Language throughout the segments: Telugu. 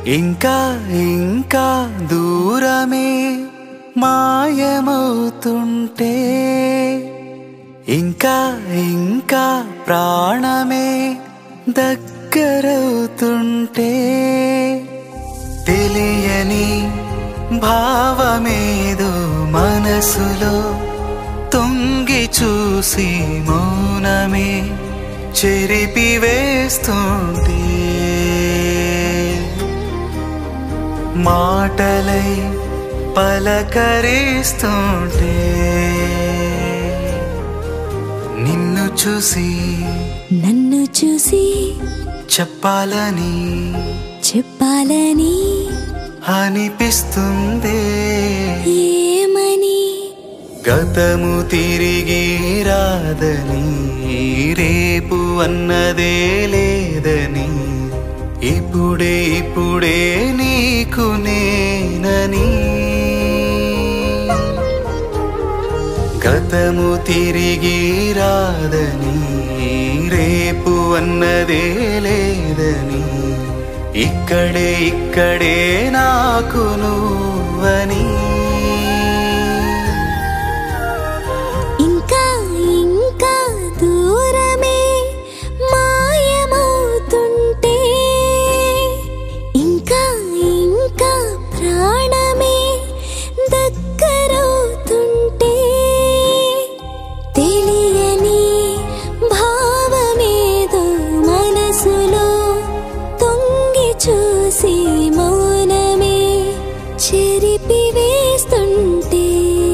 ఇంకా ఇంకా దూరమే మాయమవుతుంటే ఇంకా ఇంకా ప్రాణమే దగ్గరవుతుంటే తెలియని భావమేదో మనసులో తొంగి చూసి మౌనమే చెరిపి వేస్తుంటే మాటలై పలకరిస్తుంటే నిన్ను చూసి నన్ను చూసి చెప్పాలని చెప్పాలని అనిపిస్తుంది ఏమని గతము తిరిగి రాదని రేపు అన్నదే లేదని ఇప్పుడే ఇప్పుడే నీకు నేనని గతము తిరిగి రాదని రేపు అన్నదే లేదని ఇక్కడే ఇక్కడే నాకు నువ్వని ఇంకా ఇంకా దూరమే మాయమవుతుంటే ఇంకా ఇంకా ప్రాణమే దగ్గరవుతుంటే తెలియని భావమేదో మనసులో తొంగి చూసి మౌనమే చెరిపి వేస్తుంటే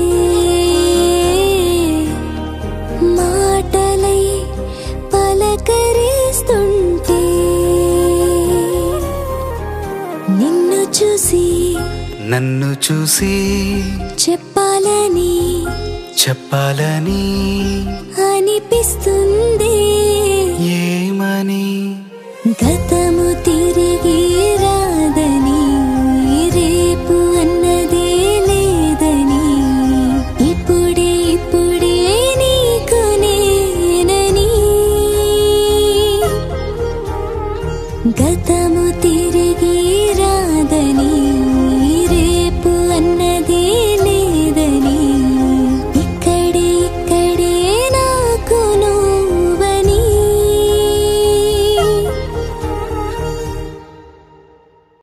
మాటలై పలకరిస్తుంటే నిన్ను చూసి నన్ను చూసి చెప్పాలని చెప్పాలని అనిపిస్తుంది ఏమని గతము తిరిగి రాదని రేపు అన్నదే లేదని ఇప్పుడే ఇప్పుడే నీకు నేనని గతము తిరిగి రాదని రేపు అన్నదే లేదని